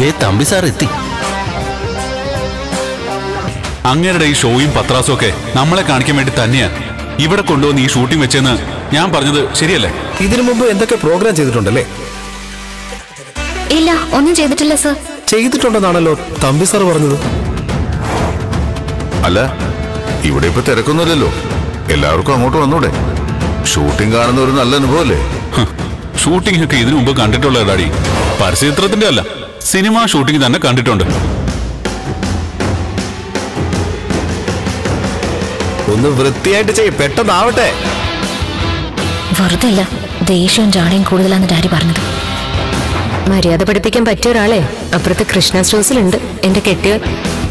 ദേ Thampi sir എത്തി അങ്ങേരുടെ ഈ ഷോയും പത്രാസും ഒക്കെ നമ്മളെ കാണിക്കാൻ വേണ്ടി തന്നെയാ ഇവിടെ കൊണ്ടുവന്ന് ഈ ഷൂട്ടിംഗ് വെച്ചെന്ന് ഞാൻ പറഞ്ഞത് ശരിയല്ലേ ഇതിനു മുമ്പ് എന്തൊക്കെ പ്രോഗ്രാം ചെയ്തിട്ടുണ്ടല്ലേ ഇല്ല ഒന്നും ചെയ്തിട്ടില്ല സർ ചെയ്തിട്ടുണ്ടെന്നാണല്ലോ തമ്പി സാർ പറഞ്ഞത് അല്ല ഇവിടെ ഇപ്പൊ തിരക്കൊന്നുമില്ലല്ലോ എല്ലാവർക്കും അങ്ങോട്ട് വന്നൂടെ ഷൂട്ടിംഗ് കാണുന്ന ഒരു നല്ല അനുഭവമല്ലേ ഷൂട്ടിംഗ് ഒക്കെ ഇതിനു മുമ്പ് കണ്ടിട്ടുള്ള ഡാഡി പരസ്യചിത്രത്തിന്റെ അല്ല സിനിമ ഷൂട്ടിംഗ് തന്നെ കണ്ടിട്ടുണ്ട് ഒന്ന് വൃത്തിയായിട്ട് ചെയ്യ് പെട്ടെന്നാവട്ടെ വെറുതെ ഇല്ല ദേഷ്യവും ജാടയും കൂടുതലാന്ന് ഡാഡി പറഞ്ഞത് മര്യാദ പഠിപ്പിക്കാൻ പറ്റിയ ഒരാളെ അപ്പുറത്ത് കൃഷ്ണ സ്റ്റോഴ്സിലുണ്ട് എന്റെ കെട്ടിയവൻ